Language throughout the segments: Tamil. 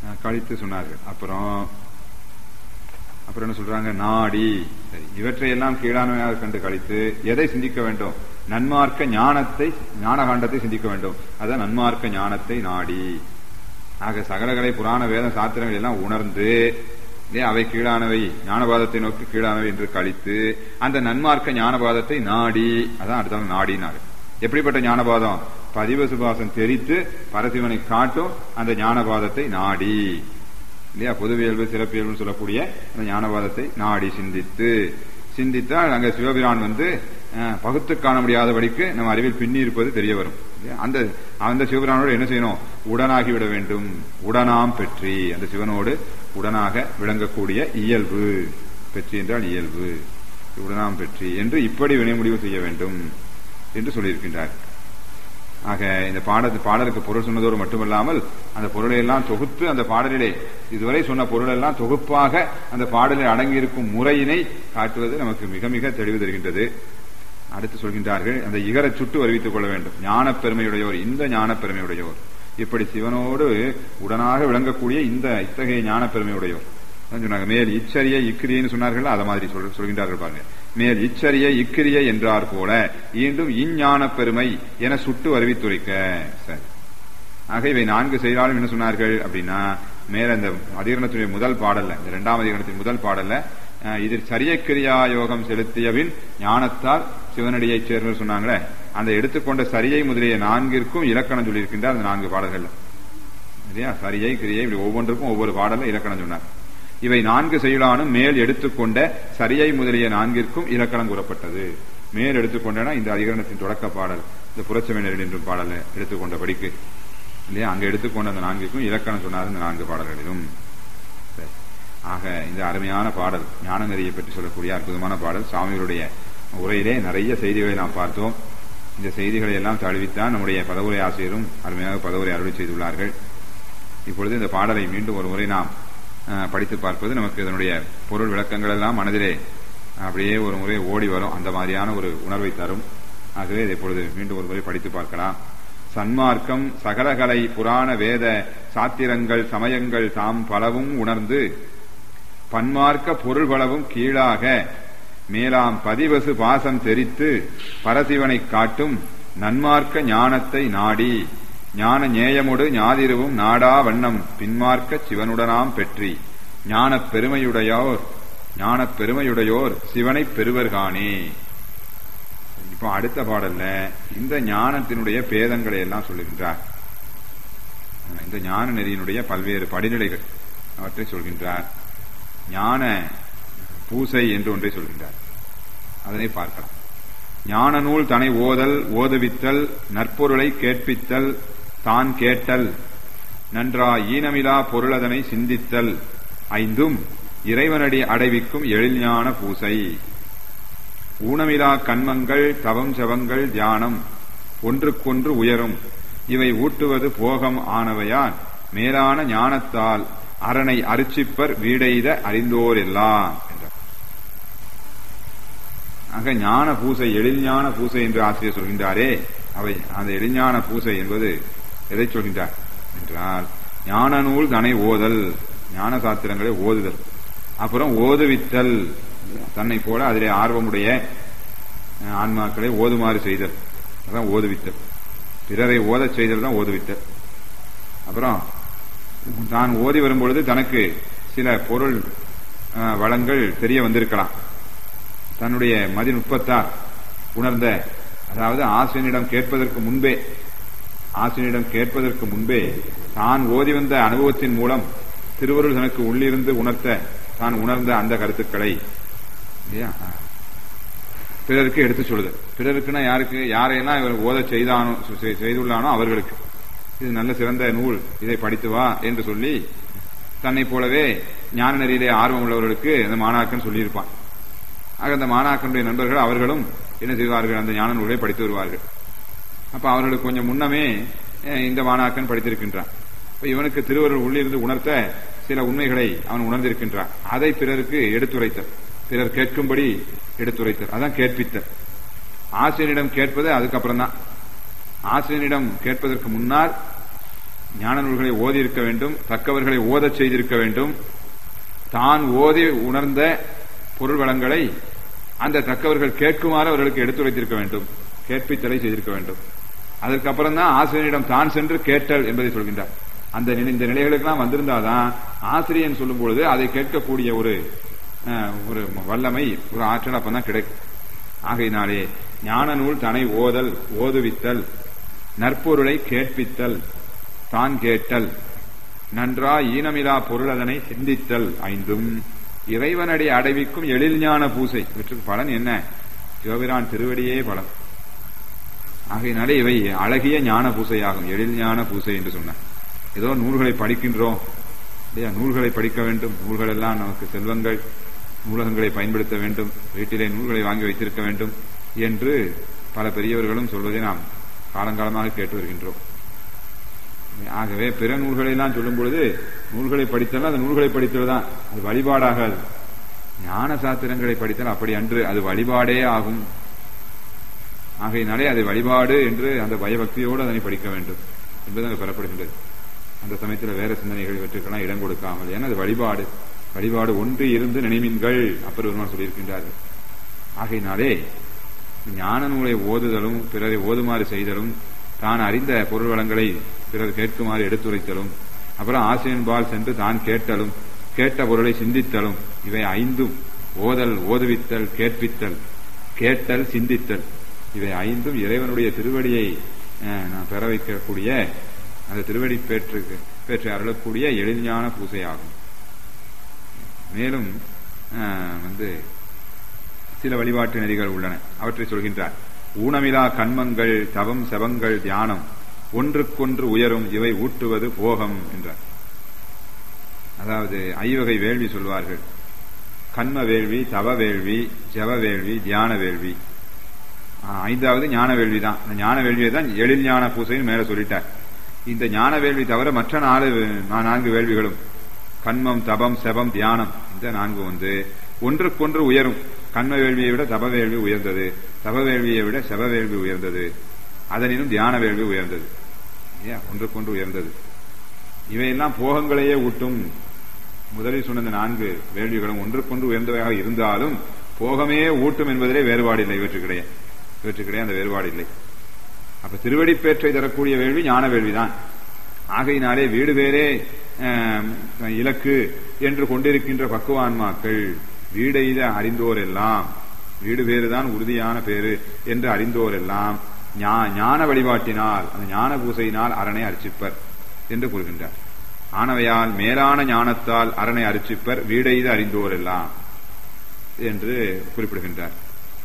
அஹ், கழித்து சொன்னார்கள் அப்புறம் அப்புறம் என்ன சொல்றாங்க நாடி சரி இவற்றையெல்லாம் கீழானவையாக கண்டு கழித்து எதை சிந்திக்க வேண்டும் நன்மார்க்க ஞானத்தை ஞானகாண்டத்தை சிந்திக்க வேண்டும் அதான் நன்மார்க்க ஞானத்தை நாடி ஆக சகலகலை புராண வேத சாத்திரங்கள் எல்லாம் உணர்ந்து ஏன் அவை கீழானவை ஞானபாதத்தை நோக்கி கீழானவை என்று கழித்து அந்த நன்மார்க்க ஞானபாதத்தை நாடி அதான் அடுத்த நாடினாரு எப்படிப்பட்ட ஞானபாதம் பதிவ சுபாசம் தெரித்து பரசிவனை காட்டும் அந்த ஞானபாதத்தை நாடி இல்லையா பொதுவியல்பு சிறப்பியல்பு சொல்லக்கூடிய அந்த ஞானவாதத்தை நாடி சிந்தித்து சிந்தித்தால் அங்க சிவபிரான் வந்து அஹ், பகுத்து காண முடியாதபடிக்கு நம்ம அறிவில் பின்னி இருப்பது தெரிய வரும் இல்லையா? அந்த அந்த சிவபிரானோடு என்ன செய்யணும் உடனாகி விட வேண்டும் உடனாம் பெற்றி அந்த சிவனோடு உடனாக விளங்கக்கூடிய இயல்பு பெற்றி என்றால் இயல்பு உடனாம் பெற்றி என்று இப்படி வினை முடிவு செய்ய வேண்டும் என்று சொல்லியிருக்கின்றார் ஆக இந்த பாடத்து பாடலுக்கு பொருள் சொன்னதோடு மட்டுமல்லாமல் அந்த பொருளை எல்லாம் தொகுத்து அந்த பாடலிலே இதுவரை சொன்ன பொருள் எல்லாம் தொகுப்பாக அந்த பாடலில் அடங்கியிருக்கும் முறையினை காட்டுவது நமக்கு மிக மிக தெளிவு தருகின்றது அடுத்து சொல்கின்றார்கள் அந்த இகர சுட்டு அறிவித்துக் கொள்ள வேண்டும் ஞானப் பெருமையுடையோர் இந்த ஞானப் பெருமையுடையோர் இப்படி சிவனோடு உடனாக விளங்கக்கூடிய இந்த இத்தகைய ஞானப் பெருமையுடையோர் அதான் சொன்னாங்க மேல் இச்சரிய இக்கிரியன்னு சொன்னார்கள் அதை மாதிரி சொல் சொல்கின்றார்கள் பாருங்க மேல் இச்சரிய இக்கிரிய என்றார் போல ஈண்டும் இஞ்ஞான பெருமை என சுட்டு அறிவித்துரைக்க சரி ஆக இவை நான்கு செயலாலும் என்ன சொன்னார்கள் அப்படின்னா மேல இந்த அதிகரணத்துடைய முதல் பாடல்ல இந்த இரண்டாம் அதிகரணத்தின் முதல் பாடல்ல அஹ், இதில் சரிய கிரியா யோகம் செலுத்தியபின் ஞானத்தால் சிவனடியை சேர்வர் சொன்னாங்களே அந்த எடுத்துக்கொண்ட சரியை முதலிய நான்கிற்கும் இலக்கணம் சொல்லியிருக்கின்றார் அந்த நான்கு பாடல்கள்ல இல்லையா சரியை கிரியை இப்படி ஒவ்வொன்றுக்கும் ஒவ்வொரு பாடல்ல இலக்கணம் சொன்னார் இவை நான்கு செயலானும் மேல் எடுத்துக்கொண்ட சரியை முதலிய நான்கிற்கும் இலக்கணம் கூறப்பட்டது மேல் எடுத்துக்கொண்டனா இந்த அதிகரணத்தின் தொடக்க பாடல் இந்த புரட்சமையினர் என்றும் பாடலை எடுத்துக்கொண்ட படிக்கு இல்லையா அங்க எடுத்துக்கொண்ட அந்த நான்கிற்கும் இலக்கணம் சொன்னார் இந்த நான்கு பாடல்களிலும் சரி. ஆக இந்த அருமையான பாடல் ஞான நெறியை பற்றி சொல்லக்கூடிய அற்புதமான பாடல் சுவாமிகளுடைய உரையிலே நிறைய செய்திகளை நாம் பார்த்தோம் இந்த செய்திகளை எல்லாம் தழுவித்தான் நம்முடைய பதவுரை ஆசிரியரும் அருமையாக பதவுரை அருளி செய்துள்ளார்கள் இப்பொழுது இந்த பாடலை மீண்டும் ஒரு முறை நாம் அஹ், படித்து பார்ப்பது நமக்கு இதனுடைய பொருள் விளக்கங்கள் எல்லாம் மனதிலே அப்படியே ஒரு முறை ஓடி வரும் அந்த மாதிரியான ஒரு உணர்வை தரும் ஆகவே இதை இப்பொழுது மீண்டும் ஒரு முறை படித்து பார்க்கலாம் சன்மார்க்கம் சகலகலை புராண வேத சாத்திரங்கள் சமயங்கள் தாம் பலவும் உணர்ந்து பன்மார்க்க பொருள் பலவும் கீழாக மேலாம் பதிவசு பாசம் தெரித்து பரசிவனை காட்டும் நன்மார்க்க ஞானத்தை நாடி ஞான ஞேயமொடு ஞாதிருவும் நாடா வண்ணம் பின்மார்க்க சிவனுடனாம் பெற்றி ஞானப் பெருமையுடையோர் ஞானப் பெருமையுடையோர் சிவனைப் பெறுவர்கானே இப்போ அடுத்த பாடல்ல இந்த ஞானத்தினுடைய பேதங்களை எல்லாம் சொல்லுகின்றார் இந்த ஞான நெறியினுடைய பல்வேறு படிநிலைகள் அவற்றை சொல்கின்றார் ஞான பூசை என்று ஒன்றை சொல்கின்றார் அதனை பார்க்கலாம் ஞான நூல் தனை ஓதல் ஓதுவித்தல் நற்பொருளை கேட்பித்தல் தான் கேட்டல் நன்றா ஈனமிலா பொருளதனை சிந்தித்தல் ஐந்தும் இறைவனடி அடைவிக்கும் எழில்ஞான பூசை ஊனமிலா கண்மங்கள் தவம் ஜபங்கள் தியானம் ஒன்றுக்கொன்று உயரும் இவை ஊட்டுவது போகம் ஆனவையான் மேலான ஞானத்தால் அரணை அரிச்சிப்பர் வீடெய்த அறிந்தோர் எல்லாம் என்றார் ஆக ஞான பூசை எழில்ஞான பூசை என்று ஆசிரியர் சொல்கின்றாரே அவை அந்த எழிஞான பூசை என்பது எதை சொல்கின்றார் என்றால் ஞான நூல் தனை ஓதல் ஞான சாத்திரங்களை ஓதுதல் அப்புறம் ஓதுவித்தல் தன்னை போல அதிலே ஆர்வமுடைய அஹ், ஆன்மாக்களை ஓதுமாறு செய்தல் அதான் ஓதுவித்தல் பிறரை ஓதச் செய்தல் தான் ஓதுவித்தல் அப்புறம் தான் ஓதி வரும்பொழுது தனக்கு சில பொருள் அஹ், வளங்கள் தெரிய வந்திருக்கலாம் தன்னுடைய மதிநுட்பத்தால் உணர்ந்த அதாவது ஆசிரியனிடம் கேட்பதற்கு முன்பே ஆசிரியனிடம் கேட்பதற்கு முன்பே தான் ஓதி வந்த அனுபவத்தின் மூலம் திருவருள் தனக்கு உள்ளிருந்து உணர்த்த தான் உணர்ந்த அந்த கருத்துக்களை இல்லையா பிறருக்கு எடுத்துச் சொல்லுதல் பிறருக்குன்னா யாருக்கு யாரையெல்லாம் இவர் ஓத செய்தானோ செய்- செய்துள்ளானோ அவர்களுக்கு இது நல்ல சிறந்த நூல் இதை படித்து வா என்று சொல்லி தன்னை போலவே ஞான நெறியிலே ஆர்வம் உள்ளவர்களுக்கு அந்த மாணாக்கன் சொல்லியிருப்பான் ஆக அந்த மாணாக்கனுடைய நண்பர்கள் அவர்களும் என்ன செய்வார்கள் அந்த ஞான நூலை படித்து வருவார்கள் அப்ப அவர்களுக்கு கொஞ்சம் முன்னமே அஹ், இந்த மாணாக்கன் படித்திருக்கின்றான் இப்ப இவனுக்கு திருவருள் உள்ளிருந்து உணர்த்த சில உண்மைகளை அவன் உணர்ந்திருக்கின்றான் அதை பிறருக்கு எடுத்துரைத்தல் பிறர் கேட்கும்படி எடுத்துரைத்தல் அதான் கேட்பித்தல் ஆசிரியனிடம் கேட்பது அதுக்கப்புறம் தான் ஆசிரியனிடம் கேட்பதற்கு முன்னால் ஞான நூல்களை ஓதி இருக்க வேண்டும் தக்கவர்களை ஓதச் செய்திருக்க வேண்டும் தான் ஓதி உணர்ந்த பொருள் வளங்களை அந்த தக்கவர்கள் கேட்குமாறு அவர்களுக்கு எடுத்துரைத்திருக்க வேண்டும் கேட்பித்தலை செய்திருக்க வேண்டும் அதற்கப்புறம் தான் ஆசிரியரிடம் தான் சென்று கேட்டல் என்பதை சொல்கின்றார் அந்த நிலை இந்த நிலைகளுக்கெல்லாம் வந்திருந்தாதான் ஆசிரியன் சொல்லும் பொழுது அதை கேட்கக்கூடிய ஒரு அஹ், ஒரு வல்லமை ஒரு ஆற்றல் அப்பதான் கிடைக்கும் ஆகையினாலே ஞான நூல் தனை ஓதல் ஓதுவித்தல் நற்பொருளை கேட்பித்தல் தான் கேட்டல் நன்றா ஈனமிலா பொருள் அதனை சிந்தித்தல் ஐந்தும் இறைவனடி அடைவிக்கும் எழில் ஞான பூசை இவற்றுக்கு பலன் என்ன சிவபிரான் திருவடியே பலன் ஆகையினாலே இவை அழகிய ஞான பூசையாகும் எழில் ஞான பூசை என்று சொன்னார் ஏதோ நூல்களை படிக்கின்றோம் இல்லையா நூல்களை படிக்க வேண்டும் நூல்கள் எல்லாம் நமக்கு செல்வங்கள் நூலகங்களை பயன்படுத்த வேண்டும் வீட்டிலே நூல்களை வாங்கி வைத்திருக்க வேண்டும் என்று பல பெரியவர்களும் சொல்வதை நாம் காலங்காலமாக கேட்டு வருகின்றோம் ஆகவே பிற நூல்களை எல்லாம் சொல்லும் பொழுது நூல்களை படித்தாலும் அந்த நூல்களை படித்தல் தான் அது வழிபாடாகாது ஞான சாத்திரங்களை படித்தால் அப்படி அன்று அது வழிபாடே ஆகும் ஆகையினாலே அது வழிபாடு என்று அந்த பயபக்தியோடு அதனை படிக்க வேண்டும் என்பது அங்கு பெறப்படுகின்றது அந்த சமயத்தில் வேற சிந்தனைகள் இவற்றுக்கெல்லாம் இடம் கொடுக்காமல் ஏன்னா அது வழிபாடு வழிபாடு ஒன்று இருந்து நினைமின்கள் அப்பர் பெருமான் சொல்லியிருக்கின்றார்கள் ஆகையினாலே ஞான நூலை ஓதுதலும் பிறரை ஓதுமாறு செய்தலும் தான் அறிந்த பொருள் வளங்களை பிறர் கேட்குமாறு எடுத்துரைத்தலும் அப்புறம் ஆசிரியன்பால் சென்று தான் கேட்டலும் கேட்ட பொருளை சிந்தித்தலும் இவை ஐந்தும் ஓதல் ஓதுவித்தல் கேட்பித்தல் கேட்டல் சிந்தித்தல் இவை ஐந்தும் இறைவனுடைய திருவடியை அஹ், நாம் பெற வைக்கக்கூடிய அந்த திருவடி பேற்றுக்கு பேற்றை அருளக்கூடிய எளிஞான பூசையாகும் மேலும் அஹ், வந்து சில வழிபாட்டு நெறிகள் உள்ளன அவற்றை சொல்கின்றார் ஊனமிலா கண்மங்கள் தவம் செவங்கள் தியானம் ஒன்றுக்கொன்று உயரும் இவை ஊட்டுவது போகம் என்றார் அதாவது ஐவகை வேள்வி சொல்வார்கள் கண்ம வேள்வி தவ வேள்வி ஜெவ வேள்வி தியான வேள்வி ஆ, ஐந்தாவது ஞான வேள்வி தான் இந்த ஞான வேள்வியை தான் எழில் ஞான பூசைன்னு மேல சொல்லிட்டார் இந்த ஞான வேள்வி தவிர மற்ற நாலு நான்கு வேள்விகளும் கண்மம் தபம் செபம் தியானம் இந்த நான்கு வந்து ஒன்றுக்கொன்று உயரும் கண்ம வேள்வியை விட தப வேள்வி உயர்ந்தது தப வேள்வியை விட செப வேள்வி உயர்ந்தது அதனினும் தியான வேள்வி உயர்ந்தது ஏன் ஒன்றுக்கொன்று உயர்ந்தது இவையெல்லாம் போகங்களையே ஊட்டும் முதலில் சொன்ன இந்த நான்கு வேள்விகளும் ஒன்றுக்கொன்று உயர்ந்தவையாக இருந்தாலும் போகமே ஊட்டும் என்பதிலே வேறுபாடு இல்லை இவற்றுக்கிடையே இவற்றுக்கிடையே அந்த வேறுபாடு இல்லை அப்ப திருவடிப்பேற்றை தரக்கூடிய வேள்வி ஞான வேள்விதான் ஆகையினாலே வீடு பேரே ஆம், இலக்கு என்று கொண்டிருக்கின்ற பக்குவான்மாக்கள் வீடெய்த அறிந்தோர் எல்லாம் வீடு பேருதான் உறுதியான பேரு என்று அறிந்தோர் எல்லாம் ஞா- ஞான வழிபாட்டினால் அந்த ஞான பூசையினால் அரணை அர்ச்சிப்பர் என்று கூறுகின்றார் ஆனவையால் மேலான ஞானத்தால் அரணை அர்ச்சிப்பர் வீடெய்த அறிந்தோர் எல்லாம் என்று குறிப்பிடுகின்றார்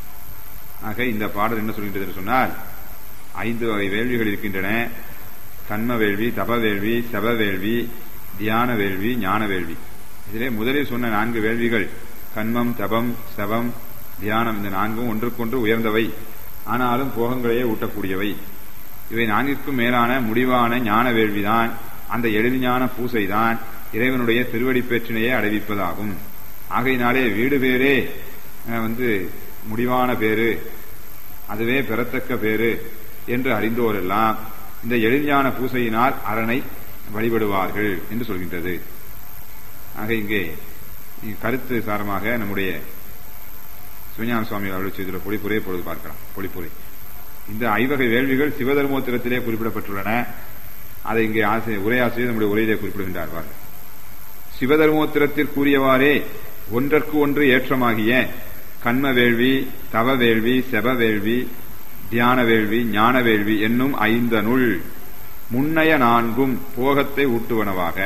ஆக இந்த பாடல் என்ன சொல்கின்றது என்று சொன்னால் ஐந்து வகை வேள்விகள் இருக்கின்றன கண்ம வேள்வி தப வேள்வி செப வேள்வி தியான வேள்வி ஞான வேள்வி இதிலே முதலில் சொன்ன நான்கு வேள்விகள் கண்மம் தபம் செபம் தியானம் இந்த நான்கும் ஒன்றுக்கொன்று உயர்ந்தவை ஆனாலும் போகங்களையே ஊட்டக்கூடியவை இவை நான்கிற்கும் மேலான முடிவான ஞான வேள்விதான் அந்த எளிஞான பூசைதான் இறைவனுடைய திருவடி பேற்றினையே அடைவிப்பதாகும் ஆகையினாலே வீடு பேரே அஹ், வந்து முடிவான பேரு அதுவே பெறத்தக்க பேரு என்று அறிந்தோரெல்லாம் இந்த எளிஞான பூசையினால் அரணை வழிபடுவார்கள் என்று சொல்கின்றது ஆக இங்கே இ- கருத்து சாரமாக நம்முடைய சிவஞான சுவாமி அருள் செய்துள்ள பொழிப்புரையை பொழுது பார்க்கலாம் பொழிப்புரை இந்த ஐவகை வேள்விகள் சிவதர்மோத்திரத்திலே குறிப்பிடப்பட்டுள்ளன அதை இங்கே ஆசிரியர் உரையாசிரியர் நம்முடைய உரையிலே குறிப்பிடுகின்றார் பாருங்கள். சிவதர்மோத்திரத்தில் கூறியவாறே ஒன்றற்கு ஒன்று ஏற்றமாகிய கண்ம வேள்வி தவ வேள்வி செப வேள்வி தியான வேள்வி ஞான வேள்வி என்னும் ஐந்தனுள் முன்னைய நான்கும் போகத்தை ஊட்டுவனவாக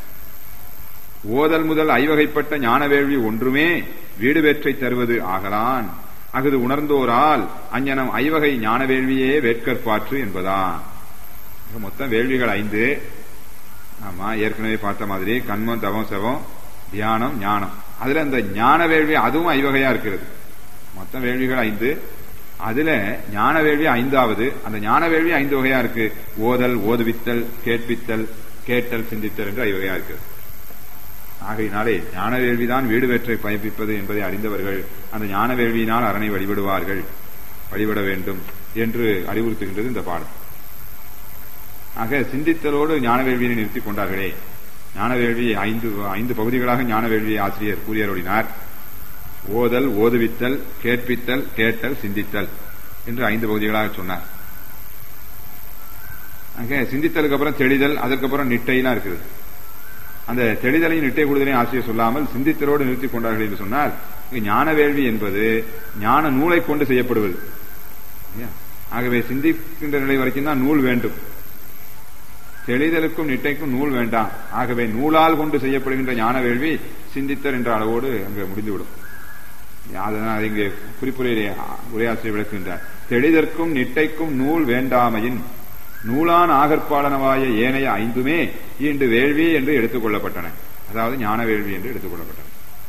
ஓதல் முதல் ஐவகைப்பட்ட ஞான வேள்வி ஒன்றுமே வீடு வேற்றை தருவது ஆகலான் அஃது உணர்ந்தோரால் அஞ்ஞனம் ஐவகை ஞான வேள்வியே வேட்கற்பாற்று என்பதான் ஆக மொத்தம் வேள்விகள் ஐந்து ஆமா ஏற்கனவே பார்த்த மாதிரி கண்மம் தவம் செவம் தியானம் ஞானம் அதுல இந்த ஞான வேள்வி அதுவும் ஐவகையா இருக்கிறது மொத்தம் வேள்விகள் ஐந்து அதுல ஞான வேள்வி ஐந்தாவது அந்த ஞான வேள்வி ஐந்து வகையா இருக்கு ஓதல் ஓதுவித்தல் கேட்பித்தல் கேட்டல் சிந்தித்தல் என்று ஐவகையா இருக்கிறது ஆகையினாலே ஞான வேள்விதான் வீடு வேற்றை பயப்பிப்பது என்பதை அறிந்தவர்கள் அந்த ஞான வேள்வியினால் அரணை வழிபடுவார்கள் வழிபட வேண்டும் என்று அறிவுறுத்துகின்றது இந்த பாடம் ஆக சிந்தித்தலோடு ஞான வேள்வியை நிறுத்திக் கொண்டார்களே ஞான வேள்வி ஐந்து ஐந்து பகுதிகளாக ஞான வேள்வி ஆசிரியர் கூறியருளினார் ஓதல் ஓதுவித்தல் கேட்பித்தல் கேட்டல் சிந்தித்தல் என்று ஐந்து பகுதிகளாக சொன்னார் அங்கே சிந்தித்தலுக்கு அப்புறம் தெளிதல் அதற்கப்புறம் நிட்டைலாம் இருக்குது அந்த தெளிதலையும் நிட்டை கூடுதலையும் ஆசிரியர் சொல்லாமல் சிந்தித்தலோடு நிறுத்திக் கொண்டார்கள் என்று சொன்னால் இங்கு ஞான வேள்வி என்பது ஞான நூலை கொண்டு செய்யப்படுவது இல்லையா? ஆகவே சிந்திக்கின்ற நிலை வரைக்கும் தான் நூல் வேண்டும் தெளிதலுக்கும் நிட்டைக்கும் நூல் வேண்டாம் ஆகவே நூலால் கொண்டு செய்யப்படுகின்ற ஞான வேள்வி சிந்தித்தல் என்ற அளவோடு அங்கு முடிந்துவிடும் அதனால் இங்கே குறிப்புரையிலே உரையாசிரியர் விளக்குகின்றார் தெளிதற்கும் நிட்டைக்கும் நூல் வேண்டாமையின் நூலான் ஆகற்பாலனவாய ஏனைய ஐந்துமே ஈண்டு வேள்வி என்று எடுத்துக் கொள்ளப்பட்டன அதாவது ஞான வேள்வி என்று எடுத்துக் கொள்ளப்பட்டன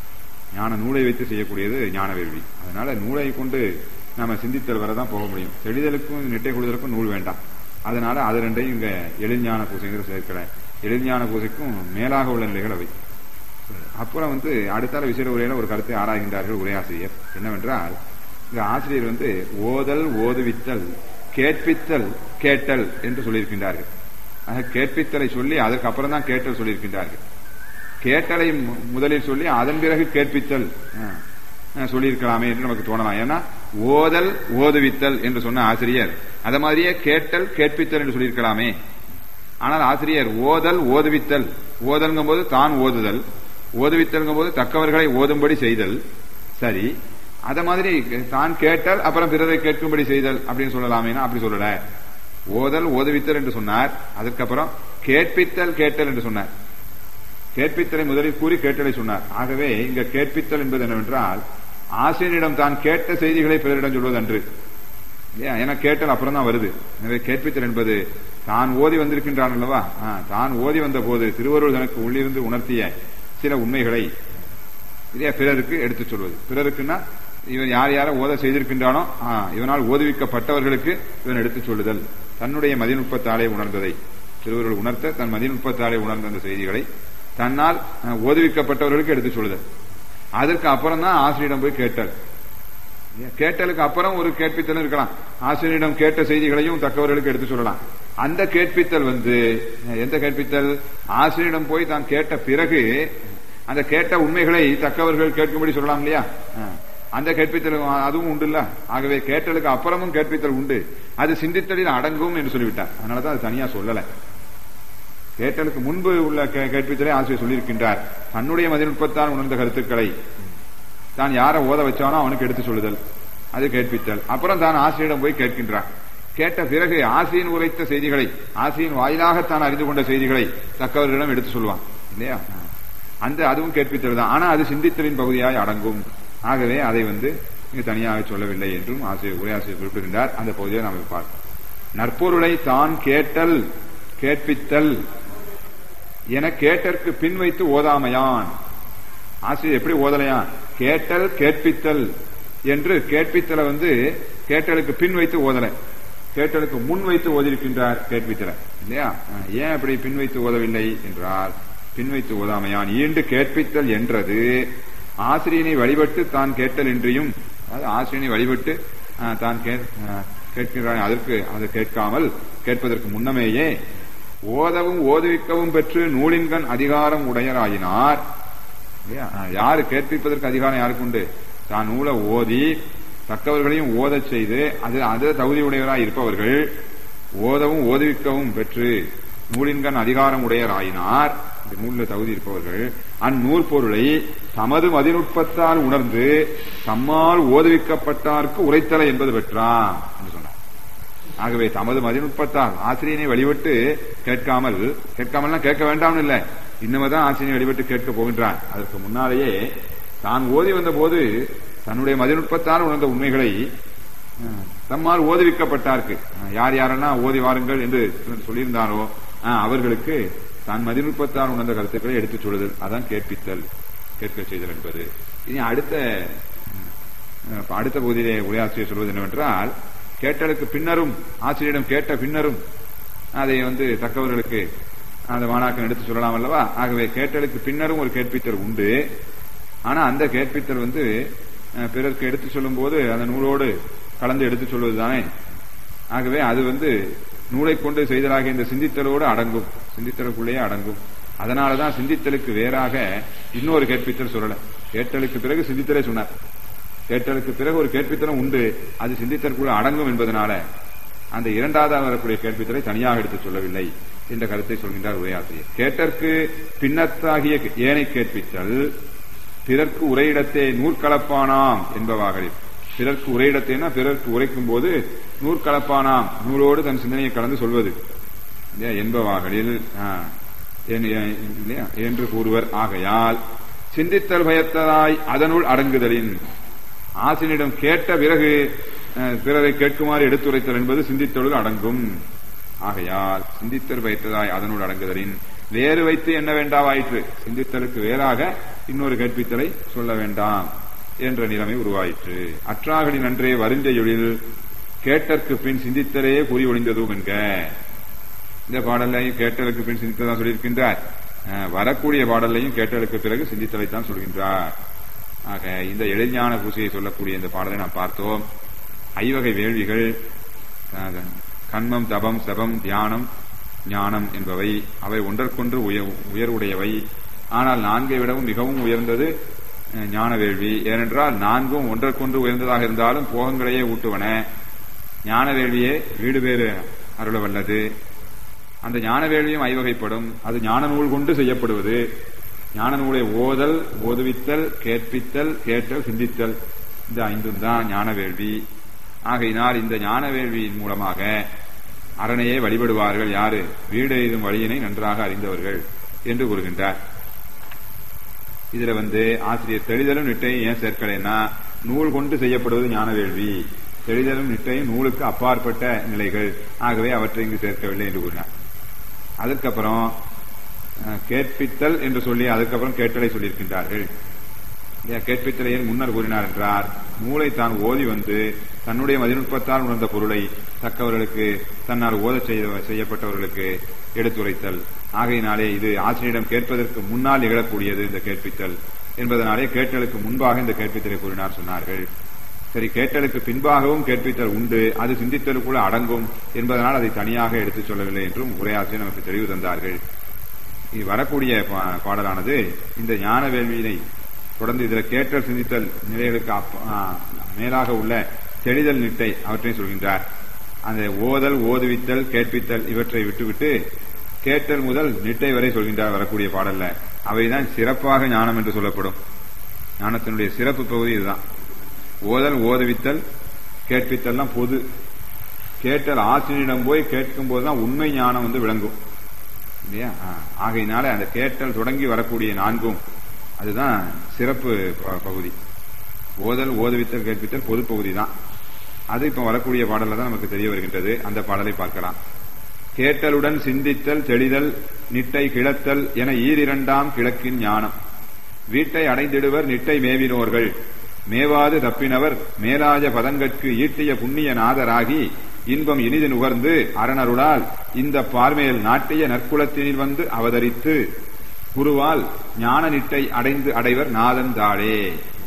ஞான நூலை வைத்து செய்யக்கூடியது ஞான வேள்வி அதனால நூலை கொண்டு நாம சிந்தித்தல் வரதான் போக முடியும் தெளிதலுக்கும் நிட்டை கொள்வதற்கும் நூல் வேண்டாம் அதனால அது ரெண்டையும் இங்க எழில்ஞான பூசைங்கிற சேர்க்கல எழில்ஞான பூசைக்கும் மேலாக உள்ள நிலைகள் அவை அப்புறம் வந்து அடுத்தால விசேட உரையில ஒரு கருத்தை ஆராய்கின்றார்கள் உரையாசிரியர் என்னவென்றால் இந்த ஆசிரியர் வந்து ஓதல் ஓதுவித்தல் கேட்பித்தல் கேட்டல் என்று சொல்லியிருக்கின்றார்கள் ஆக கேட்பித்தலை சொல்லி அதற்கு அப்புறம் தான் கேட்டல் சொல்லியிருக்கின்றார்கள் கேட்டலை மு- முதலில் சொல்லி அதன் பிறகு கேட்பித்தல் ஆ, ஆ, சொல்லியிருக்கலாமே என்று நமக்கு தோணலாம் ஏன்னா ஓதல் ஓதுவித்தல் என்று சொன்ன ஆசிரியர் அத மாதிரியே கேட்டல் கேட்பித்தல் என்று சொல்லியிருக்கலாமே ஆனால் ஆசிரியர் ஓதல் ஓதுவித்தல் ஓதல்ங்கும் போது தான் ஓதுதல் ஓதுவித்தல்ங்கும் போது தக்கவர்களை ஓதும்படி செய்தல் சரி அத மாதிரி தான் கேட்டல் அப்புறம் பிறரை கேட்கும்படி செய்தல் அப்படின்னு சொல்லலாமேனா அப்படி சொல்லல ஓதல் ஓதுவித்தல் என்று சொன்னார் அதுக்கப்புறம் கேட்பித்தல் கேட்டல் என்று சொன்னார் கேட்பித்தலை முதலில் கூறி கேட்டலை சொன்னார் ஆகவே இங்க கேட்பித்தல் என்பது என்னவென்றால் ஆசிரியரிடம் தான் கேட்ட செய்திகளை பிறரிடம் சொல்வது அன்று இல்லையா ஏன்னா கேட்டல் அப்புறம் தான் வருது எனவே கேட்பித்தல் என்பது தான் ஓதி வந்திருக்கின்றான் அல்லவா ஆ, தான் ஓதி வந்த போது திருவருள் தனக்கு உள்ளிருந்து உணர்த்திய சில உண்மைகளை இல்லையா பிறருக்கு எடுத்துச் சொல்வது பிறருக்குன்னா இவன் யார் யார ஓத செய்திருக்கின்றானோ ஆ, இவனால் ஓதுவிக்கப்பட்டவர்களுக்கு இவன் எடுத்துச் சொல்லுதல் தன்னுடைய மதிநுட்பத்தாலே உணர்ந்ததை திருவருள் உணர்த்த தன் மதிநுட்பத்தாலே உணர்ந்த அந்த செய்திகளை தன்னால் ஆ, ஓதுவிக்கப்பட்டவர்களுக்கு எடுத்துச் சொல்லுதல் அதற்கு அப்புறம் தான் ஆசிரியரிடம் போய் கேட்டல் கேட்டலுக்கு அப்புறம் ஒரு கேட்பித்தல் இருக்கலாம் ஆசிரியரிடம் கேட்ட செய்திகளையும் தக்கவர்களுக்கு எடுத்து சொல்லலாம் அந்த கேட்பித்தல் வந்து எந்த கேட்பித்தல் ஆசிரியரிடம் போய் தான் கேட்ட பிறகு அந்த கேட்ட உண்மைகளை தக்கவர்கள் கேட்கும்படி சொல்லலாம் இல்லையா ஆ. அந்த கேட்பித்தல் அதுவும் உண்டு இல்ல ஆகவே கேட்டலுக்கு அப்புறமும் கேட்பித்தல் உண்டு அது சிந்தித்தலில் அடங்கும் என்று சொல்லிவிட்டார் அதனாலதான் அது தனியா சொல்லல கேட்டலுக்கு முன்பு உள்ள கே- கேட்பித்தலை ஆசிரியர் சொல்லியிருக்கின்றார் தன்னுடைய மதிநுட்பத்தால் உணர்ந்த கருத்துக்களை தான் யாரை ஓத வச்சானோ அவனுக்கு எடுத்து சொல்லுதல் அது கேட்பித்தல் அப்புறம் தான் ஆசிரியரிடம் போய் கேட்கின்றான் கேட்ட பிறகு ஆசிரியன் உரைத்த செய்திகளை ஆசிரியன் வாயிலாக தான் அறிந்து கொண்ட செய்திகளை தக்கவர்களிடம் எடுத்து சொல்லுவான் இல்லையா அந்த அதுவும் கேட்பித்தல் தான் ஆனா அது சிந்தித்தலின் பகுதியாய் அடங்கும் ஆகவே அதை வந்து இங்கு தனியாக சொல்லவில்லை என்றும் ஆசிரியர் உரையாசிரியர் குறிப்பிடுகின்றார் அந்த பகுதியை நாம் இப்ப பார்ப்போம் நற்பொருளை தான் கேட்டல் கேட்பித்தல் என கேட்டற்கு பின் வைத்து ஓதாமையான் ஆசிரியர் எப்படி ஓதலையான் கேட்டல் கேட்பித்தல் என்று கேட்பித்தலை வந்து கேட்டலுக்கு பின் வைத்து ஓதலை கேட்டலுக்கு முன் வைத்து ஓதிருக்கின்றார் கேட்பித்தலை இல்லையா அஹ், ஏன் அப்படி பின் வைத்து ஓதவில்லை என்றால் பின் வைத்து ஓதாமையான் ஈண்டு கேட்பித்தல் என்றது ஆசிரியனை வழிபட்டு தான் கேட்டல் என்றியும் அதாவது ஆசிரியனை வழிபட்டு அஹ், தான் கே- அஹ், கேட்கிறான் அதற்கு அதை கேட்காமல் கேட்பதற்கு முன்னமேயே ஓதவும் ஓதுவிக்கவும் பெற்று நூலின்கண் அதிகாரம் உடையராயினார் இல்லையா? ஆ, யாரு கேட்பிப்பதற்கு அதிகாரம் யாருக்கு உண்டு தான் நூலை ஓதி தக்கவர்களையும் ஓதச் செய்து அது அது தகுதியுடையவராய் இருப்பவர்கள் ஓதவும் ஓதுவிக்கவும் பெற்று நூலின்கண் அதிகாரம் உடையராயினார் இந்த நூலில் தகுதி இருப்பவர்கள் அந்நூல் பொருளை தமது மதிநுட்பத்தால் உணர்ந்து தம்மால் ஓதுவிக்கப்பட்டார்க்கு உரைத்தலை என்பது பெற்றான் என்று சொன்னார் ஆகவே தமது மதிநுட்பத்தால் ஆசிரியனை வழிபட்டு கேட்காமல் கேட்காமல்னா கேட்க வேண்டாம்னு இல்ல இன்னும்தான் ஆசிரியனை வழிபட்டு கேட்க போகின்றான் அதற்கு முன்னாலேயே தான் ஓதி வந்த போது தன்னுடைய மதிநுட்பத்தால் உணர்ந்த உண்மைகளை அஹ், தம்மால் ஓதுவிக்கப்பட்டார்க்கு அஹ், யார் யாரெல்லாம் ஓதி வாருங்கள் என்று சொல்லியிருந்தாரோ அஹ், அவர்களுக்கு தான் மதிநுட்பத்தால் உணர்ந்த கருத்துக்களை எடுத்துச் சொல்லுதல் அதான் கேட்பித்தல் கேட்க செய்தல் என்பது இனி அடுத்த அஹ், இப்ப அடுத்த பகுதியிலே உரையாசிரியர் சொல்வது என்னவென்றால் கேட்டலுக்கு பின்னரும் ஆசிரியரிடம் கேட்ட பின்னரும் அதை வந்து தக்கவர்களுக்கு அந்த மாணாக்கன் எடுத்து சொல்லலாம் அல்லவா ஆகவே கேட்டலுக்கு பின்னரும் ஒரு கேட்பித்தல் உண்டு ஆனா அந்த கேட்பித்தல் வந்து அஹ், பிறருக்கு எடுத்து சொல்லும் போது அந்த நூலோடு கலந்து எடுத்து சொல்வது தானே ஆகவே அது வந்து நூலை கொண்டு செய்தலாகிய இந்த சிந்தித்தலோடு அடங்கும் சிந்தித்தலுக்குள்ளேயே அடங்கும் அதனாலதான் சிந்தித்தலுக்கு வேறாக இன்னொரு கேட்பித்தல் சொல்லல கேட்டலுக்கு பிறகு சிந்தித்தலே சொன்னார் கேட்டலுக்கு பிறகு ஒரு கேட்பித்தலும் உண்டு அது சிந்தித்தலுக்குள்ள அடங்கும் என்பதனால அந்த இரண்டாவதாக வரக்கூடிய கேட்பித்தலை தனியாக எடுத்து சொல்லவில்லை என்ற கருத்தை சொல்கின்றார் உரையாசிரியர் கேட்டற்கு பின்னத்தாகிய ஏனை கேட்பித்தல் பிறர்க்கு உரையிடத்தே நூற்கலப்பானாம் என்பவாகளில் பிறர்க்கு உரையிடத்தேனா பிறர்க்கு உரைக்கும் போது நூற்கலப்பானாம் நூலோடு தன் சிந்தனையை கலந்து சொல்வது இல்லையா, என்பவாகளில் ஆ, என்- என்- இல்லையா, என்று கூறுவர் ஆகையால் சிந்தித்தல் பயத்ததாய் அதனுள் அடங்குதலின் ஆசினிடம் கேட்ட பிறகு அஹ், பிறரை கேட்குமாறு எடுத்துரைத்தல் என்பது சிந்தித்தலுள் அடங்கும் ஆகையால் சிந்தித்தல் வைத்ததாய் அதனுள் அடங்குதலின் வேறு வைத்து என்ன வேண்டாவாயிற்று சிந்தித்தலுக்கு வேறாக இன்னொரு கற்பித்தலை சொல்ல வேண்டாம் என்ற நிலைமை உருவாயிற்று அற்றாகலின் அன்றே வருஞ்செயொழில் கேட்டற்கு பின் சிந்தித்தலே கூறி ஒளிந்ததும் என்க இந்த பாடலையும் கேட்டலுக்கு பின் சிந்தித்ததான் சொல்லியிருக்கின்றார் அஹ், வரக்கூடிய பாடலையும் கேட்டலுக்கு பிறகு சிந்தித்தலைத்தான் சொல்கின்றார் ஆக இந்த எளிஞான பூசையை சொல்லக்கூடிய இந்த பாடலை நாம் பார்த்தோம் ஐவகை வேள்விகள் அஹ், கண்மம் தபம் சபம் தியானம் ஞானம் என்பவை அவை ஒன்றற்கொன்று உய- உயர்வுடையவை ஆனால் நான்கை விடவும் மிகவும் உயர்ந்தது அஹ், ஞான வேள்வி ஏனென்றால் நான்கும் ஒன்றற்கொன்று உயர்ந்ததாக இருந்தாலும் போகங்களையே ஊட்டுவன ஞான வேள்வியே வீடு பேறு அருள வல்லது அந்த ஞான வேள்வியும் ஐவகைப்படும் அது ஞான நூல் கொண்டு செய்யப்படுவது ஞான நூலை ஓதல் ஓதுவித்தல் கேட்பித்தல் கேட்டல் சிந்தித்தல் இந்த ஐந்தும் தான் ஞான வேள்வி ஆகையினால் இந்த ஞான வேள்வியின் மூலமாக அரணையே வழிபடுவார்கள் யாரு வீடு எய்தும் வழியினை நன்றாக அறிந்தவர்கள் என்று கூறுகின்றார் இதுல வந்து ஆசிரியர் தெளிதலும் நிட்டையும் ஏன் சேர்க்கலைன்னா நூல் கொண்டு செய்யப்படுவது ஞான வேள்வி தெளிதலும் நிட்டையும் நூலுக்கு அப்பாற்பட்ட நிலைகள் ஆகவே அவற்றை இங்கு சேர்க்கவில்லை என்று கூறினார் அதற்கப்புறம் அஹ், கேட்பித்தல் என்று சொல்லி அதுக்கப்புறம் கேட்டலை சொல்லியிருக்கின்றார்கள் இல்லையா, கேட்பித்தலை ஏன் முன்னர் கூறினார் என்றார் நூலை தான் ஓதி வந்து தன்னுடைய மதிநுட்பத்தால் உணர்ந்த பொருளை தக்கவர்களுக்கு தன்னால் ஓதச் செய்த செய்யப்பட்டவர்களுக்கு எடுத்துரைத்தல் ஆகையினாலே இது ஆசிரியரிடம் கேட்பதற்கு முன்னால் நிகழக்கூடியது இந்த கேட்பித்தல் என்பதனாலே கேட்டலுக்கு முன்பாக இந்த கேட்பித்தலை கூறினார் சொன்னார்கள் சரி கேட்டலுக்கு பின்பாகவும் கேட்பித்தல் உண்டு அது சிந்தித்தலுக்குள்ள அடங்கும் என்பதனால் அதை தனியாக எடுத்துச் சொல்லவில்லை என்றும் உரையாசிரியர் நமக்கு தெளிவு தந்தார்கள் இது வரக்கூடிய பா- பாடலானது இந்த ஞான வேள்வியினை தொடர்ந்து இதில் கேட்டல் சிந்தித்தல் நிலைகளுக்கு அப்ப- ஆ, மேலாக உள்ள தெளிதல் நிட்டை அவற்றையும் சொல்கின்றார் அந்த ஓதல் ஓதுவித்தல் கேட்பித்தல் இவற்றை விட்டுவிட்டு கேட்டல் முதல் நிட்டை வரை சொல்கின்றார் வரக்கூடிய பாடல்ல அவைதான் சிறப்பாக ஞானம் என்று சொல்லப்படும் ஞானத்தினுடைய சிறப்பு பகுதி இதுதான் ஓதல் ஓதுவித்தல் கேட்பித்தல்லாம் பொது கேட்டல் ஆசிரியரிடம் போய் கேட்கும் போதுதான் உண்மை ஞானம் வந்து விளங்கும் இல்லையா ஆ, ஆகையினால அந்த கேட்டல் தொடங்கி வரக்கூடிய நான்கும் அதுதான் சிறப்பு ப- பகுதி ஓதல் ஓதுவித்தல் கேட்பித்தல் பொது பகுதி தான் அது இப்ப வரக்கூடிய பாடல்ல தான் நமக்கு தெரிய வருகின்றது அந்த பாடலை பார்க்கலாம் கேட்டலுடன் சிந்தித்தல் தெளிதல் நிட்டை கிளத்தல் என ஈரிரண்டாம் கிழக்கின் ஞானம் வீட்டை அடைந்திடுவர் நிட்டை மேவினோர்கள் மேவாது தப்பினவர் மேலாஜ பதங்கட்கு ஈட்டிய புண்ணிய நாதராகி இன்பம் இனிது நுகர்ந்து அரணருளால் இந்த பார்மேல் நாட்டிய நற்குலத்தினில் வந்து அவதரித்து குருவால் ஞான நிட்டை அடைந்து அடைவர் நாதன் தாளே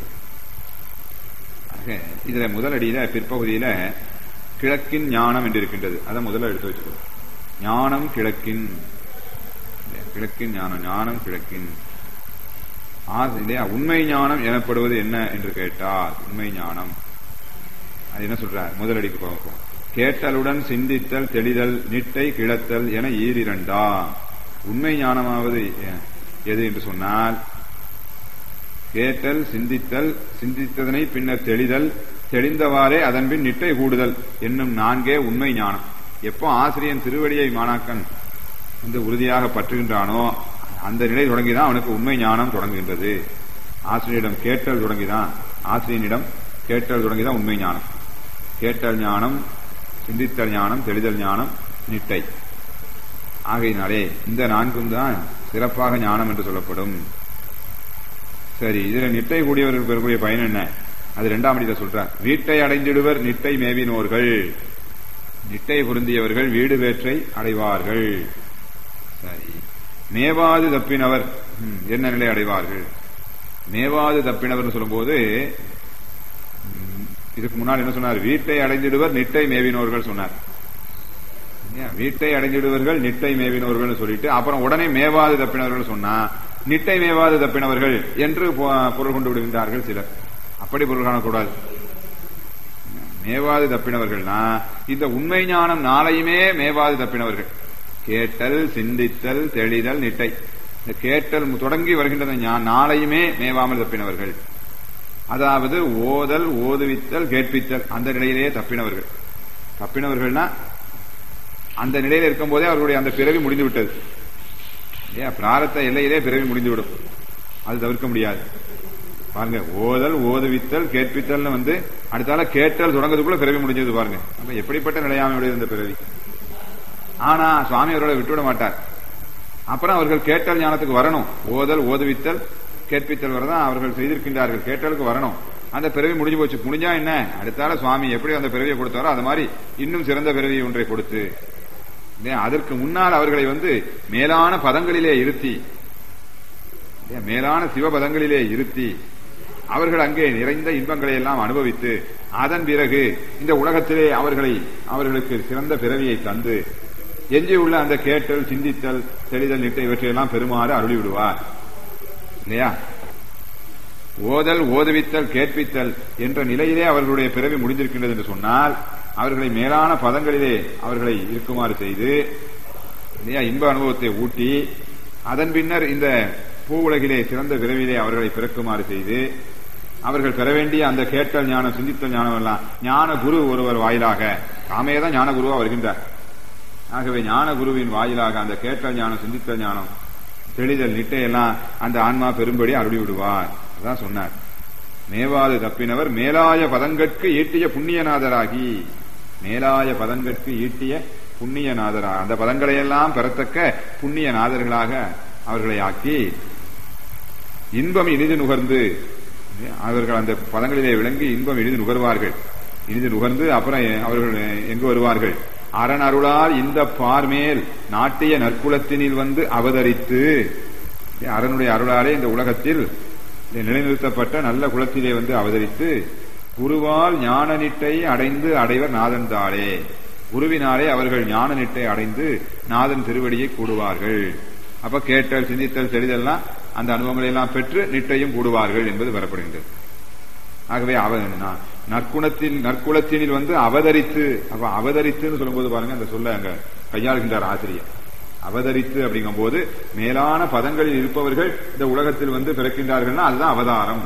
ஆக, இதுல முதலடியில பிற்பகுதியில கிழக்கின் ஞானம் என்று இருக்கின்றது அதை முதல்ல எடுத்து வச்சுக்கணும் ஞானம் கிழக்கின் கிழக்கின் ஞானம் ஞானம் கிழக்கின் ஆ- இல்லையா உண்மை ஞானம் எனப்படுவது என்ன என்று கேட்டால் உண்மை ஞானம் அது என்ன சொல்றார் முதலடிக்கு பார்ப்போம் கேட்டலுடன் சிந்தித்தல் தெளிதல் நிட்டை கிளத்தல் என ஈரிரண்டா உண்மை ஞானமாவது எ- எது என்று சொன்னால் கேட்டல் சிந்தித்தல் சிந்தித்ததனை பின்னர் தெளிதல் தெளிந்தவாறே அதன்பின் நிட்டை கூடுதல் என்னும் நான்கே உண்மை ஞானம் எப்போ ஆசிரியன் திருவடியை மாணாக்கன் வந்து உறுதியாக பற்றுகின்றானோ அந்த நிலை தொடங்கிதான் அவனுக்கு உண்மை ஞானம் தொடங்குகின்றது ஆசிரியரிடம் கேட்டல் தொடங்கிதான் ஆசிரியனிடம் கேட்டல் தொடங்கிதான் உண்மை ஞானம் கேட்டல் ஞானம் சிந்தித்தல் ஞானம் தெளிதல் ஞானம் நிட்டை ஆகையினாலே இந்த நான்கும் தான் சிறப்பாக ஞானம் என்று சொல்லப்படும் சரி இதுல நிட்டை கூடியவர்கள் பெறக்கூடிய பயன் என்ன அது இரண்டாம் அடியில சொல்றார் வீட்டை அடைந்திடுவர் நிட்டை மேவினோர்கள் நிட்டை பொருந்தியவர்கள் வீடு வேற்றை அடைவார்கள் சரி மேவாது தப்பினவர் ம், என்ன நிலை அடைவார்கள் மேவாது தப்பினவர் சொல்லும்போது ம், இதுக்கு முன்னால் என்ன சொன்னார் வீட்டை அடைந்திடுவர் நிட்டை மேவினோர்கள் சொன்னார் ஏன், வீட்டை அடைஞ்சிடுவர்கள் நிட்டை மேவினவர்கள் சொல்லிட்டு அப்புறம் உடனே மேவாது தப்பினவர்கள் சொன்னா நிட்டை மேவாது தப்பினவர்கள் என்று பொ- பொருள் கொண்டு விடுகின்றார்கள் சிலர் அப்படி பொருள் காணக்கூடாது மேவாது தப்பினவர்கள்னா இந்த உண்மை ஞானம் நாளையுமே மேவாது தப்பினவர்கள் கேட்டல் சிந்தித்தல் தெளிதல் நிட்டை இந்த கேட்டல் தொடங்கி வருகின்ற ஞா- நாளையுமே மேவாமல் தப்பினவர்கள் அதாவது ஓதல் ஓதுவித்தல் கேட்பித்தல் அந்த நிலையிலேயே தப்பினவர்கள் தப்பினவர்கள்னா அந்த நிலையில இருக்கும் போதே அவர்களுடைய அந்த பிறவி முடிந்து விட்டது இல்லையா பிராரத்த எல்லையிலே பிறவி முடிந்துவிடும் அது தவிர்க்க முடியாது பாருங்க ஓதல் ஓதுவித்தல் கேட்பித்தல்னு வந்து அடுத்தால கேட்டல் தொடங்கறதுக்குள்ள பிறவி முடிஞ்சது பாருங்க அப்ப எப்படிப்பட்ட நிலையாமையுடைய இந்த பிறவி ஆனா சுவாமி அவர்களை விட்டுவிட மாட்டார் அப்புறம் அவர்கள் கேட்டல் ஞானத்துக்கு வரணும் ஓதல் ஓதுவித்தல் கேட்பித்தல் வரதான் அவர்கள் செய்திருக்கின்றார்கள் கேட்டலுக்கு வரணும் அந்த பிறவி முடிஞ்சு போச்சு முடிஞ்சா என்ன அடுத்தால சுவாமி எப்படி அந்த பிறவியை கொடுத்தாரோ அது மாதிரி இன்னும் சிறந்த பிறவி ஒன்றை கொடுத்து இல்லையா, அதற்கு முன்னால் அவர்களை வந்து மேலான பதங்களிலே இருத்தி இல்லையா, மேலான சிவபதங்களிலே இருத்தி அவர்கள் அங்கே நிறைந்த இன்பங்களை எல்லாம் அனுபவித்து அதன் பிறகு இந்த உலகத்திலே அவர்களை அவர்களுக்கு சிறந்த பிறவியை தந்து எஞ்சியுள்ள அந்த கேட்டல் சிந்தித்தல் தெளிதல் நிட்டை இவற்றையெல்லாம் பெருமாறு அருளி விடுவார் இல்லையா ஓதல் ஓதுவித்தல் கேட்பித்தல் என்ற நிலையிலே அவர்களுடைய பிறவி முடிந்திருக்கின்றது என்று சொன்னால் அவர்களை மேலான பதங்களிலே அவர்களை இருக்குமாறு செய்து இல்லையா இன்ப அனுபவத்தை ஊட்டி அதன் பின்னர் இந்த பூ உலகிலே சிறந்த விரைவிலே அவர்களை பிறக்குமாறு செய்து அவர்கள் பெற வேண்டிய அந்த கேட்டல் ஞானம் சிந்தித்தல் ஞானம் எல்லாம் ஞான குரு ஒருவர் வாயிலாக காமையே ஞான குருவா வருகின்றார் ஆகவே ஞான குருவின் வாயிலாக அந்த கேட்டல் ஞானம் சிந்தித்தல் ஞானம் தெளிதல் நிட்டையெல்லாம் அந்த ஆன்மா பெரும்படி அருளி விடுவார் அதான் சொன்னார் மேவாது தப்பினவர் மேலாய பதங்கட்கு ஈட்டிய புண்ணியநாதராகி மேலாய பதங்கட்கு ஈட்டிய புண்ணியநாதரா அந்த பதங்களையெல்லாம் பெறத்தக்க புண்ணியநாதர்களாக அவர்களை ஆக்கி இன்பம் இனிது நுகர்ந்து அவர்கள் அந்த பதங்களிலே விளங்கி இன்பம் இனிது நுகர்வார்கள் இனிது நுகர்ந்து அப்புறம் அவர்கள் எங்கு வருவார்கள் அரண் அருளால் இந்த பார்மேல் நாட்டிய நற்குலத்தினில் வந்து அவதரித்து அரணுடைய அருளாலே இந்த உலகத்தில் நிலைநிறுத்தப்பட்ட நல்ல குலத்திலே வந்து அவதரித்து குருவால் ஞான நிட்டை அடைந்து அடைவர் நாதன் தாளே குருவினாலே அவர்கள் ஞான நிட்டை அடைந்து நாதன் திருவடியை கூடுவார்கள் அப்ப கேட்டல் சிந்தித்தல் தெளிதெல்லாம் அந்த அனுபவங்களை எல்லாம் பெற்று நிட்டையும் கூடுவார்கள் என்பது வரப்படுகின்றது ஆகவே அவ நற்குணத்தில் நற்குலத்தினில் வந்து அவதரித்து அப்ப அவதரித்துன்னு சொல்லும்போது பாருங்க அந்த சொல்ல அங்க கையாளுகின்றார் ஆசிரியர் அவதரித்து அப்படிங்கும் போது மேலான பதங்களில் இருப்பவர்கள் இந்த உலகத்தில் வந்து பிறக்கின்றார்கள்னா அதுதான் அவதாரம்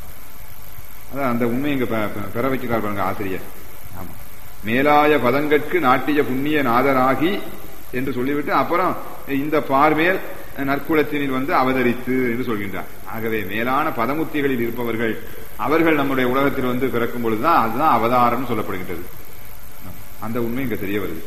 அதான் அந்த உண்மை இங்க பெற வைக்கிறார் பாருங்க ஆசிரியர் ஆமா மேலாய பதங்கட்கு நாட்டிய புண்ணிய நாதராகி என்று சொல்லிவிட்டு அப்புறம் இந்த பார்மேல் நற்குலத்தினில் வந்து அவதரித்து என்று சொல்கின்றார் ஆகவே மேலான பதமுத்திகளில் இருப்பவர்கள் அவர்கள் நம்முடைய உலகத்தில் வந்து பிறக்கும் பொழுதுதான் அதுதான் அவதாரம் சொல்லப்படுகின்றது அந்த உண்மை இங்க தெரிய வருது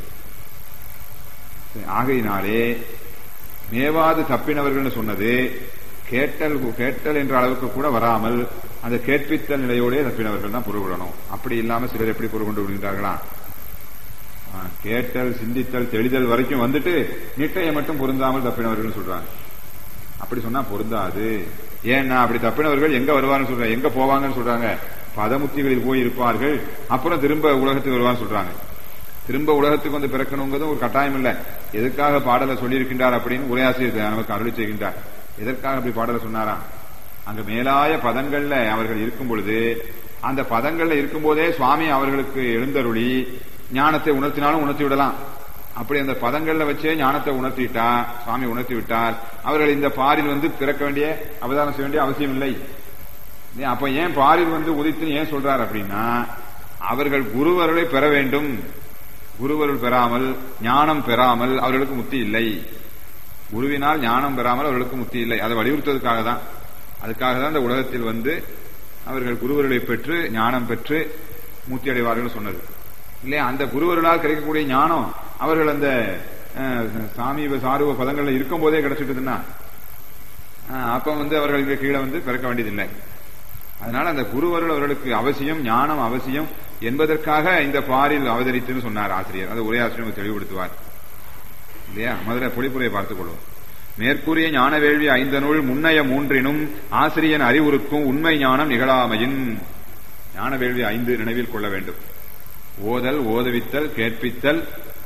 ஆகையினாலே மேவாது தப்பினவர்கள் சொன்னது கேட்டல் கேட்டல் என்ற அளவுக்கு கூட வராமல் அந்த கேட்பித்தல் நிலையோடே தப்பினவர்கள் தான் பொருள்விடணும் அப்படி இல்லாம சிலர் எப்படி பொருள் கொண்டு விடுகின்றார்களா கேட்டல் சிந்தித்தல் தெளிதல் வரைக்கும் வந்துட்டு நிட்டையை மட்டும் பொருந்தாமல் தப்பினவர்கள் சொல்றாங்க அப்படி சொன்னா பொருந்தாது ஏன்னா அப்படி தப்பினவர்கள் எங்க வருவார்னு சொல்றாங்க எங்க போவாங்கன்னு சொல்றாங்க பதமுத்திகளில் போய் இருப்பார்கள் அப்புறம் திரும்ப உலகத்துக்கு வருவான்னு சொல்றாங்க திரும்ப உலகத்துக்கு வந்து பிறக்கணுங்கிறது ஒரு கட்டாயம் இல்ல எதுக்காக பாடலை சொல்லியிருக்கின்றார் அப்படின்னு உரையாசிரியர் நமக்கு அருளி செய்கின்றார் எதற்காக அப்படி பாடலை சொன்னாரா அங்க மேலாய பதங்கள்ல அவர்கள் இருக்கும் பொழுது அந்த பதங்கள்ல இருக்கும் போதே சுவாமி அவர்களுக்கு எழுந்தருளி ஞானத்தை உணர்த்தினாலும் உணர்த்தி விடலாம் அப்படி அந்த பதங்கள்ல வச்சே ஞானத்தை உணர்த்திட்டா சுவாமி உணர்த்தி விட்டார் அவர்கள் இந்த பாரில் வந்து பிறக்க வேண்டிய அவதாரம் செய்ய வேண்டிய அவசியம் இல்லை அப்ப ஏன் பாரில் வந்து உதித்துன்னு ஏன் சொல்றார் அப்படின்னா அவர்கள் குருவர்களை பெற வேண்டும் குருவருள் பெறாமல் ஞானம் பெறாமல் அவர்களுக்கு முத்தி இல்லை குருவினால் ஞானம் பெறாமல் அவர்களுக்கு முத்தி இல்லை அதை வலியுறுத்துவதற்காக தான் அதுக்காக தான் இந்த உலகத்தில் வந்து அவர்கள் குருவர்களை பெற்று ஞானம் பெற்று முத்தி அடைவார்கள் சொன்னது இல்லையா அந்த குருவர்களால் கிடைக்கக்கூடிய ஞானம் அவர்கள் அந்த சாமீப சாருவ பதங்கள்ல இருக்கும் போதே கிடைச்சிட்டுதுன்னா அப்ப வந்து அவர்கள் இங்க கீழே வந்து பிறக்க வேண்டியதில்லை அதனால அந்த குருவர்கள் அவர்களுக்கு அவசியம் ஞானம் அவசியம் என்பதற்காக இந்த பாரில் அவதரித்துன்னு சொன்னார் ஆசிரியர் அது உரையாசிரியர் தெளிவுபடுத்துவார் இல்லையா முதல்ல பொழிப்புரையை பார்த்துக் கொள்வோம் மேற்கூறிய ஞான வேள்வி ஐந்த நூல் முன்னைய மூன்றினும் ஆசிரியன் அறிவுறுக்கும் உண்மை ஞானம் நிகழாமையின் ஞான வேள்வி ஐந்து நினைவில் கொள்ள வேண்டும் ஓதல் ஓதுவித்தல் கேட்பித்தல்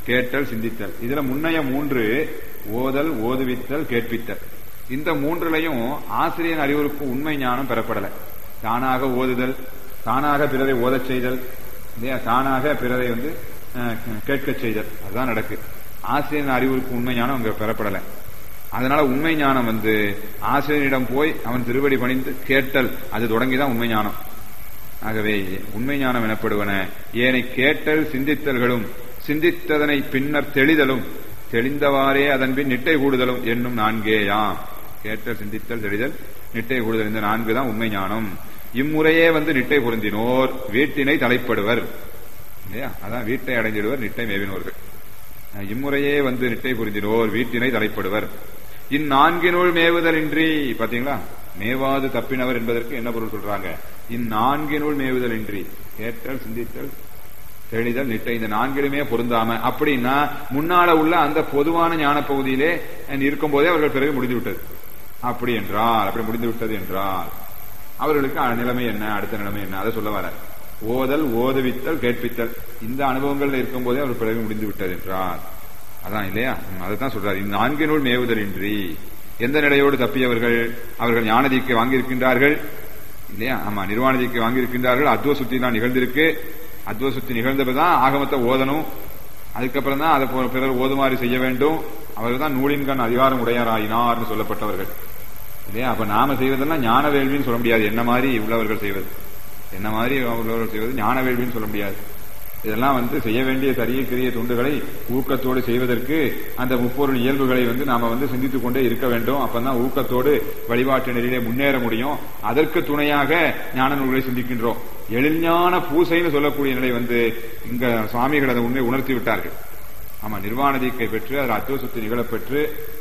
கேட்டல் சிந்தித்தல் இதுல முன்னைய மூன்று ஓதல் ஓதுவித்தல் கேட்பித்தல் இந்த மூன்றுலையும் ஆசிரியர் அறிவுறுக்கு உண்மை ஞானம் பெறப்படல தானாக ஓதுதல் தானாக பிறரை ஓதச் செய்தல் இல்லையா தானாக பிறரை வந்து அஹ், கேட்கச் செய்தல் அதுதான் நடக்கு ஆசிரியர் அறிவுறுக்கு உண்மை ஞானம் அங்க பெறப்படல அதனால உண்மை ஞானம் வந்து ஆசிரியரிடம் போய் அவன் திருவடி பணிந்து கேட்டல் அது தொடங்கிதான் உண்மை ஞானம் ஆகவே உண்மை ஞானம் எனப்படுவன ஏனை கேட்டல் சிந்தித்தல்களும் சிந்தித்ததனை பின்னர் தெளிதலும் தெளிந்தவாறே அதன்பின் நிட்டை கூடுதலும் என்னும் நான்கேயாம் கேட்டல் சிந்தித்தல் தெளிதல் நிட்டை கூடுதல் இந்த நான்கு தான் உண்மை ஞானம் இம்முறையே வந்து நிட்டை பொருந்தினோர் வீட்டினை தலைப்படுவர் இல்லையா அதான் வீட்டை அடைந்திடுவர் நிட்டை மேவினோர்கள் அஹ் இம்முறையே வந்து நிட்டை புரிந்தினோர் வீட்டினை தலைப்படுவர் இந்நான்கினுள் மேவுதலின்றி பாத்தீங்களா மேவாது தப்பினவர் என்பதற்கு என்ன பொருள் சொல்றாங்க இந்நான்கினுள் மேவுதலின்றி கேட்டல் சிந்தித்தல் தெளிதல் நிட்டை இந்த நான்கிலுமே பொருந்தாம அப்படின்னா முன்னால உள்ள அந்த பொதுவான ஞான பகுதியிலே இருக்கும் போதே அவர்கள் பிறகு முடிந்து விட்டது அப்படி என்றால் அப்படி முடிந்து விட்டது என்றால் அவர்களுக்கு அ- நிலைமை என்ன அடுத்த நிலைமை என்ன அதை சொல்ல வர ஓதல் ஓதுவித்தல் கேட்பித்தல் இந்த அனுபவங்கள்ல இருக்கும் போதே அவர் பிறகு முடிந்து விட்டது என்றால் அதான் இல்லையா ம், அதைத்தான் சொல்றாரு இந்த நான்கினுள் மேவுதலின்றி எந்த நிலையோடு தப்பியவர்கள் அவர்கள் ஞானதிக்கு வாங்கியிருக்கின்றார்கள் இல்லையா ஆமா நிர்வாணதிக்கு வாங்கியிருக்கின்றார்கள் அத்வ சுத்தி தான் நிகழ்ந்திருக்கு அத்வ சுத்தி நிகழ்ந்ததுதான் ஆகமத்தை ஓதணும் அதுக்கப்புறம் தான் அதை போ- பிறர் ஓதுமாறு செய்ய வேண்டும் அவர்கள் தான் நூலின் கண் அதிகாரம் உடையாராயினார்னு சொல்லப்பட்டவர்கள் இல்லையா அப்ப நாம செய்வதெல்லாம் ஞான வேள்வின்னு சொல்ல முடியாது என்ன மாதிரி உள்ளவர்கள் செய்வது என்ன மாதிரி உள்ளவர்கள் செய்வது ஞான வேள்வின்னு சொல்ல முடியாது இதெல்லாம் வந்து செய்ய வேண்டிய சரிய கிரிய தொண்டுகளை ஊக்கத்தோடு செய்வதற்கு அந்த முப்பொருள் இயல்புகளை வந்து நாம வந்து சிந்தித்துக் கொண்டே இருக்க வேண்டும் அப்பதான் ஊக்கத்தோடு வழிபாட்டு நெறியிலே முன்னேற முடியும் அதற்கு துணையாக ஞான நூல்களை சிந்திக்கின்றோம் எழில்ஞான பூசைன்னு சொல்லக்கூடிய நிலை வந்து இங்க சுவாமிகள் அதை உண்மை உணர்த்தி விட்டார்கள் ஆமா நிர்வாண தீக்கை பெற்று அதில் அத்துவசுத்தி நிகழப்பெற்று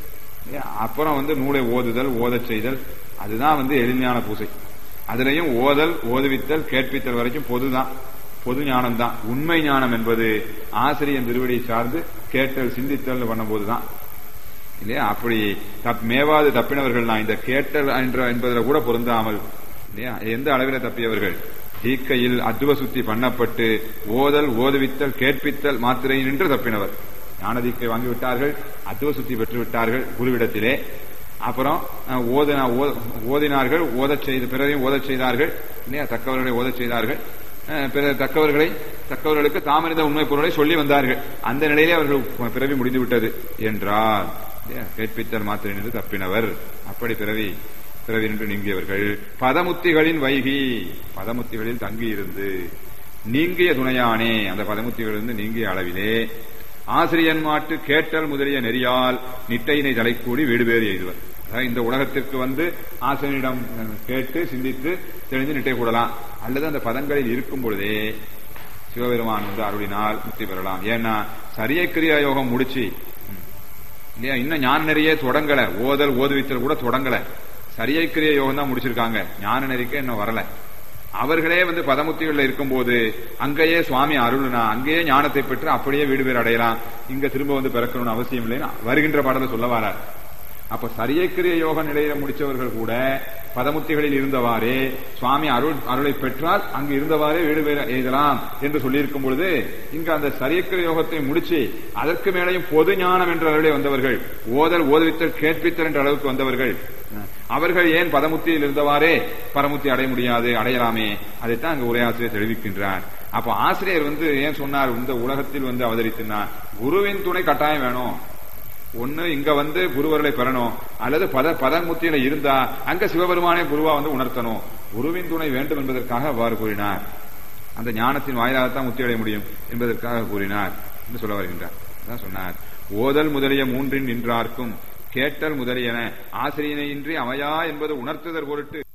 அப்புறம் வந்து நூலை ஓதுதல் ஓதச் செய்தல் அதுதான் வந்து எழில்ஞான பூசை அதுலயும் ஓதல் ஓதுவித்தல் கேட்பித்தல் வரைக்கும் பொதுதான் பொது ஞானம் தான் உண்மை ஞானம் என்பது ஆசிரியன் திருவடியை சார்ந்து கேட்டல் சிந்தித்தல் பண்ணும்போதுதான் இல்லையா அப்படி தப் மேவாது தப்பினவர்கள் நான் இந்த கேட்டல் என்ற என்பதில் கூட பொருந்தாமல் இல்லையா எந்த அளவில் தப்பியவர்கள் தீக்கையில் அத்துவ சுத்தி பண்ணப்பட்டு ஓதல் ஓதுவித்தல் கேட்பித்தல் மாத்திரை நின்று தப்பினவர் ஞான தீக்கை வாங்கி விட்டார்கள் அத்துவ சுத்தி பெற்று விட்டார்கள் குருவிடத்திலே அப்புறம் அஹ், ஓதினா- ஓ- ஓதினார்கள் ஓதச் செய்து பிறரையும் ஓதச் செய்தார்கள் இல்லையா தக்கவர்களை ஓதச் செய்தார்கள் அஹ், பிற தக்கவர்களை தக்கவர்களுக்கு தாமறிந்த உண்மை பொருளை சொல்லி வந்தார்கள் அந்த நிலையிலே அவர்கள் பிறவி முடிந்து விட்டது என்றால் இல்லையா? கேட்பித்தல் மாத்திரை நின்று தப்பினவர் அப்படி பிறவி பிறவி நின்று நீங்கியவர்கள் பதமுத்திகளின் வைகி பதமுத்திகளில் தங்கி இருந்து நீங்கிய துணையானே அந்த பதமுத்திகளிலிருந்து நீங்கிய அளவிலே ஆசிரியன் மாட்டு கேட்டல் முதலிய நெறியால் நிட்டையினை தலைக்கூடி வீடு பேறு எய்துவர் அதாவது இந்த உலகத்திற்கு வந்து ஆசிரியனிடம் அஹ், கேட்டு சிந்தித்து தெரிஞ்சு நிட்டை கூடலாம் அல்லது அந்த பதங்களில் இருக்கும் பொழுதே சிவபெருமான் வந்து அருளினால் முக்தி பெறலாம் ஏன்னா சரியை கிரியா யோகம் முடிச்சு ம், இல்லையா இன்னும் ஞான நெறியே தொடங்கல ஓதல் ஓதுவித்தல் கூட தொடங்கல சரியை கிரிய யோகம் தான் முடிச்சிருக்காங்க ஞான நெறிக்கு இன்னும் வரல அவர்களே வந்து பதமுத்திகள்ல இருக்கும்போது அங்கேயே சுவாமி அருள்னா அங்கேயே ஞானத்தை பெற்று அப்படியே வீடு பேர் அடையலாம் இங்க திரும்ப வந்து பிறக்கணும்னு அவசியம் இல்லைன்னு வருகின்ற பாடல சொல்ல வரார் அப்ப சரியக்கிரிய யோக நிலையில முடிச்சவர்கள் கூட பதமுத்திகளில் இருந்தவாறே சுவாமி அருள் அருளை பெற்றால் அங்கு இருந்தவாறே வீடு பேர் எய்தலாம் என்று சொல்லியிருக்கும் பொழுது இங்க அந்த சரியக்கிரிய யோகத்தை முடிச்சு அதற்கு மேலேயும் பொது ஞானம் என்ற அளவிலே வந்தவர்கள் ஓதல் ஓதுவித்தல் கேட்பித்தல் என்ற அளவுக்கு வந்தவர்கள் அவர்கள் ஏன் பதமுத்தியில் இருந்தவாறே பரமுத்தி அடைய முடியாது அடையலாமே அதைத்தான் அங்கு உரையாசிரியர் தெரிவிக்கின்றார் அப்ப ஆசிரியர் வந்து ஏன் சொன்னார் இந்த உலகத்தில் வந்து அவதரித்துனா குருவின் துணை கட்டாயம் வேணும் ஒண்ணு இங்க வந்து குருவர்களை பெறணும் அல்லது பத பதமுத்தியில இருந்தா அங்க சிவபெருமானே குருவா வந்து உணர்த்தணும் குருவின் துணை வேண்டும் என்பதற்காக அவ்வாறு கூறினார் அந்த ஞானத்தின் வாயிலாகத்தான் முத்தி அடைய முடியும் என்பதற்காக கூறினார் என்று சொல்ல வருகின்றார் அதான் சொன்னார் ஓதல் முதலிய மூன்றின் நின்றார்க்கும் கேட்டல் முதலியன ஆசிரியனையின்றி அமையா என்பது உணர்த்துதற் பொருட்டு